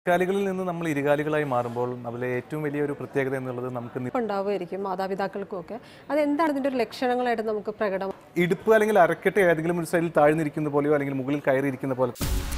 കാലികളിൽ നിന്ന് നമ്മൾ ഇരുകാലികളായി മാറുമ്പോൾ അതിലെ ഏറ്റവും വലിയ ഒരു പ്രത്യേകത എന്നുള്ളത് നമുക്ക് നി- ഉണ്ടാവുമായിരിക്കും മാതാപിതാക്കൾക്കും ഒക്കെ അതെന്താണ് ഇതിന്റെ ഒരു ലക്ഷണങ്ങളായിട്ട് നമുക്ക് പ്രകടം ഇടുപ്പ് അല്ലെങ്കിൽ അരക്കെട്ട് ഏതെങ്കിലും ഒരു സൈഡിൽ താഴ്ന്നിരിക്കുന്ന പോലെയോ അല്ലെങ്കിൽ മുകളിൽ കയറിയിരിക്കുന്ന പോലെ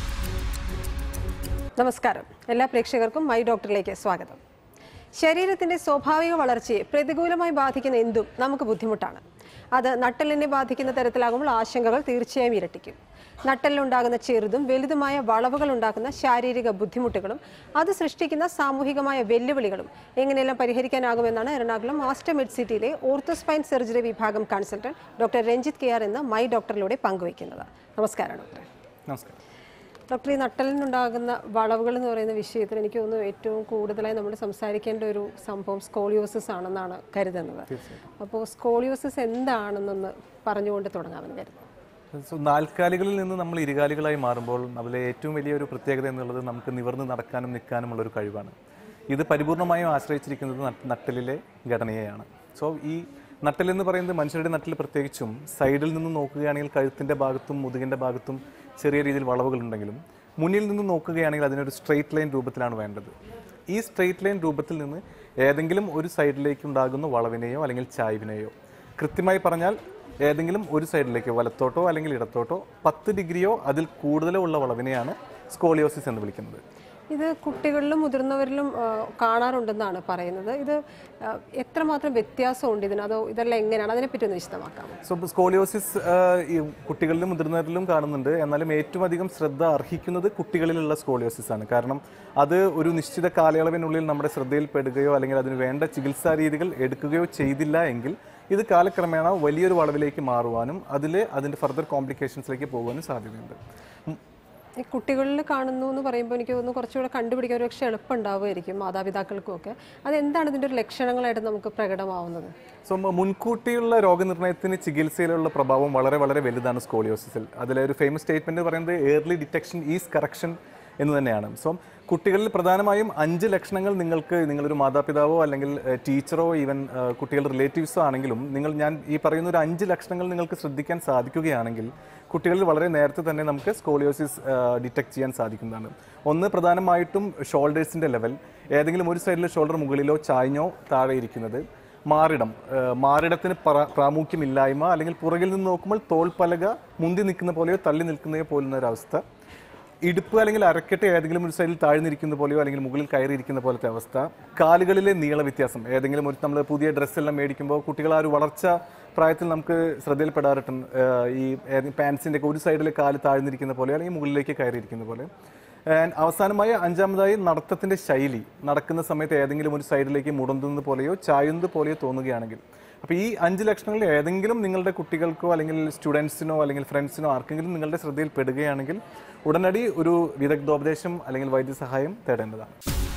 നമസ്കാരം എല്ലാ പ്രേക്ഷകർക്കും മൈ ഡോക്ടറിലേക്ക് സ്വാഗതം ശരീരത്തിന്റെ സ്വാഭാവിക വളർച്ചയെ പ്രതികൂലമായി ബാധിക്കുന്ന എന്തും നമുക്ക് ബുദ്ധിമുട്ടാണ് അത് നട്ടലിനെ ബാധിക്കുന്ന തരത്തിലാകുമ്പോൾ ആശങ്കകൾ തീർച്ചയായും ഇരട്ടിക്കും നട്ടലിലുണ്ടാകുന്ന ചെറുതും വലുതുമായ വളവുകൾ ഉണ്ടാക്കുന്ന ശാരീരിക ബുദ്ധിമുട്ടുകളും അത് സൃഷ്ടിക്കുന്ന സാമൂഹികമായ വെല്ലുവിളികളും എങ്ങനെയെല്ലാം പരിഹരിക്കാനാകുമെന്നാണ് എറണാകുളം മാസ്റ്റർ മെഡ് സിറ്റിയിലെ ഓർത്തോസ്പൈൻ സർജറി വിഭാഗം consultant doctor Ranjith K R എന്ന മൈ ഡോക്ടറിലൂടെ പങ്കുവയ്ക്കുന്നത് നമസ്കാരം ഡോക്ടർ നമസ്കാരം ഡോക്ടർ ഈ നട്ടലിനുണ്ടാകുന്ന വളവുകൾ എന്ന് പറയുന്ന വിഷയത്തിൽ എനിക്ക് തോന്നുന്നു ഏറ്റവും കൂടുതലായി നമ്മൾ സംസാരിക്കേണ്ട ഒരു സംഭവം സ്കോളിയോസിസ് ആണെന്നാണ് കരുതുന്നത് അപ്പോൾ സ്കോളിയോസിസ് എന്താണെന്നൊന്ന് പറഞ്ഞുകൊണ്ട് തുടങ്ങാമെന്ന് കരുതുന്നു സോ നാൽക്കാലികളിൽ നിന്ന് നമ്മൾ ഇരുകാലികളായി മാറുമ്പോൾ അതിലെ ഏറ്റവും വലിയ ഒരു പ്രത്യേകത എന്നുള്ളത് നമുക്ക് നിവർന്ന് നടക്കാനും നിൽക്കാനുമുള്ള ഒരു കഴിവാണ് ഇത് പരിപൂർണമായും ആശ്രയിച്ചിരിക്കുന്നത് നട്ട്- നട്ടലിലെ ഘടനയെയാണ് സോ ഈ നട്ടൽ എന്ന് പറയുന്നത് മനുഷ്യരുടെ നട്ടിൽ പ്രത്യേകിച്ചും സൈഡിൽ നിന്ന് നോക്കുകയാണെങ്കിൽ കഴുത്തിൻ്റെ ഭാഗത്തും മുതുകിൻ്റെ ഭാഗത്തും ചെറിയ രീതിയിൽ വളവുകളുണ്ടെങ്കിലും മുന്നിൽ നിന്ന് നോക്കുകയാണെങ്കിൽ അതിനൊരു സ്ട്രെയിറ്റ് ലൈൻ രൂപത്തിലാണ് വേണ്ടത് ഈ സ്ട്രെയിറ്റ് ലൈൻ രൂപത്തിൽ നിന്ന് ഏതെങ്കിലും ഒരു സൈഡിലേക്ക് ഉണ്ടാകുന്ന വളവിനെയോ അല്ലെങ്കിൽ ചായ്വിനെയോ കൃത്യമായി പറഞ്ഞാൽ ഏതെങ്കിലും ഒരു സൈഡിലേക്ക് വലത്തോട്ടോ അല്ലെങ്കിൽ ഇടത്തോട്ടോ പത്ത് ഡിഗ്രിയോ അതിൽ കൂടുതലോ ഉള്ള വളവിനെയാണ് സ്കോളിയോസിസ് എന്ന് വിളിക്കുന്നത് ഇത് കുട്ടികളിലും മുതിർന്നവരിലും ആ, കാണാറുണ്ടെന്നാണ് പറയുന്നത് ഇത് ആ, എത്രമാത്രം വ്യത്യാസമുണ്ട് ഇതിന് അതോ ഇതെല്ലാം എങ്ങനെയാണ് അതിനെപ്പറ്റി ഒന്ന് വിശദമാക്കാമോ സോ സ്കോളിയോസിസ് ഈ കുട്ടികളിലും മുതിർന്നവരിലും കാണുന്നുണ്ട് എന്നാലും ഏറ്റവും അധികം ശ്രദ്ധ അർഹിക്കുന്നത് കുട്ടികളിലുള്ള സ്കോളിയോസിസ് ആണ് കാരണം അത് ഒരു നിശ്ചിത കാലയളവിനുള്ളിൽ നമ്മുടെ ശ്രദ്ധയിൽപ്പെടുകയോ അല്ലെങ്കിൽ അതിന് വേണ്ട ചികിത്സാ രീതികൾ എടുക്കുകയോ ചെയ്തില്ല എങ്കിൽ ഇത് കാലക്രമേണ വലിയൊരു വളവിലേക്ക് മാറുവാനും അതിൽ അതിൻ്റെ ഫർദർ കോംപ്ലിക്കേഷൻസിലേക്ക് പോകാനും സാധ്യതയുണ്ട് ഉം, ഈ കുട്ടികളിൽ കാണുന്നു എന്ന് പറയുമ്പോൾ എനിക്ക് തോന്നുന്നു കുറച്ചുകൂടെ കണ്ടുപിടിക്കാൻ ഒരു പക്ഷേ എളുപ്പമുണ്ടാവുമായിരിക്കും മാതാപിതാക്കൾക്കും ഒക്കെ അതെന്താണ് ഇതിന്റെ ഒരു ലക്ഷണങ്ങളായിട്ട് നമുക്ക് പ്രകടമാവുന്നത് സോ മ- മുൻകൂട്ടിയുള്ള രോഗനിർണയത്തിന് ചികിത്സയിലുള്ള പ്രഭാവം വളരെ വളരെ വലുതാണ് സ്കോളിയോസിസിൽ അതിലെ ഒരു ഫേമസ് സ്റ്റേറ്റ്മെന്റ് പറയുന്നത് ഏർലി ഡിറ്റക്ഷൻ ഈസ് കറക്ഷൻ എന്ന് തന്നെയാണ് സോ കുട്ടികളിൽ പ്രധാനമായും അഞ്ച് ലക്ഷണങ്ങൾ നിങ്ങൾക്ക് നിങ്ങളൊരു മാതാപിതാവോ അല്ലെങ്കിൽ ഏഹ്, ടീച്ചറോ ഈവൻ ഏഹ്, കുട്ടികളുടെ റിലേറ്റീവ്സോ ആണെങ്കിലും നിങ്ങൾ ഞാൻ ഈ പറയുന്ന ഒരു അഞ്ച് ലക്ഷണങ്ങൾ നിങ്ങൾക്ക് ശ്രദ്ധിക്കാൻ സാധിക്കുകയാണെങ്കിൽ കുട്ടികളിൽ വളരെ നേരത്തെ തന്നെ നമുക്ക് സ്കോളിയോസിസ് ഡിറ്റക്ട് ചെയ്യാൻ സാധിക്കുന്നതാണ് ഒന്ന് പ്രധാനമായിട്ടും ഷോൾഡേഴ്സിൻ്റെ ലെവൽ ഏതെങ്കിലും ഒരു സൈഡിൽ ഷോൾഡർ മുകളിലോ ചായ്ഞ്ഞോ താഴെ ഇരിക്കുന്നത് മാറിടം ഏഹ് മാറിടത്തിന് പ്ര- പ്രാമുഖ്യമില്ലായ്മ അല്ലെങ്കിൽ പുറകിൽ നിന്ന് നോക്കുമ്പോൾ തോൾപ്പലക മുന്തി നിൽക്കുന്ന പോലെയോ തള്ളി നിൽക്കുന്നതോ പോലുന്ന ഒരവസ്ഥ ഇടുപ്പ് അല്ലെങ്കിൽ അരക്കെട്ട് ഏതെങ്കിലും ഒരു സൈഡിൽ താഴ്ന്നിരിക്കുന്ന പോലെയോ അല്ലെങ്കിൽ മുകളിൽ കയറിയിരിക്കുന്ന പോലത്തെ അവസ്ഥ കാലുകളിലെ നീള വ്യത്യാസം ഏതെങ്കിലും ഒരു നമ്മൾ പുതിയ ഡ്രസ്സെല്ലാം മേടിക്കുമ്പോൾ കുട്ടികൾ ആ ഒരു വളർച്ച പ്രായത്തിൽ നമുക്ക് ശ്രദ്ധയിൽപ്പെടാറുണ്ട് ഏഹ് ഈ പാൻസിൻ്റെ ഒക്കെ ഒരു സൈഡിൽ കാല് താഴ്ന്നിരിക്കുന്ന പോലെ അല്ലെങ്കിൽ മുകളിലേക്ക് കയറിയിരിക്കുന്ന പോലെ ആൻഡ് അവസാനമായി അഞ്ചാമതായി നടത്തത്തിന്റെ ശൈലി നടക്കുന്ന സമയത്ത് ഏതെങ്കിലും ഒരു സൈഡിലേക്ക് മുടന്തുന്നത് പോലെയോ ചായുന്നത് പോലെയോ തോന്നുകയാണെങ്കിൽ അപ്പോൾ ഈ അഞ്ച് ലക്ഷണങ്ങളിൽ ഏതെങ്കിലും നിങ്ങളുടെ കുട്ടികൾക്കോ അല്ലെങ്കിൽ സ്റ്റുഡൻസിനോ അല്ലെങ്കിൽ ഫ്രണ്ട്സിനോ ആർക്കെങ്കിലും നിങ്ങളുടെ ശ്രദ്ധയിൽ പെടുകയാണെങ്കിൽ ഉടനടി ഒരു വിദഗ്ധോപദേശം അല്ലെങ്കിൽ വൈദ്യസഹായം തേടേണ്ടതാണ്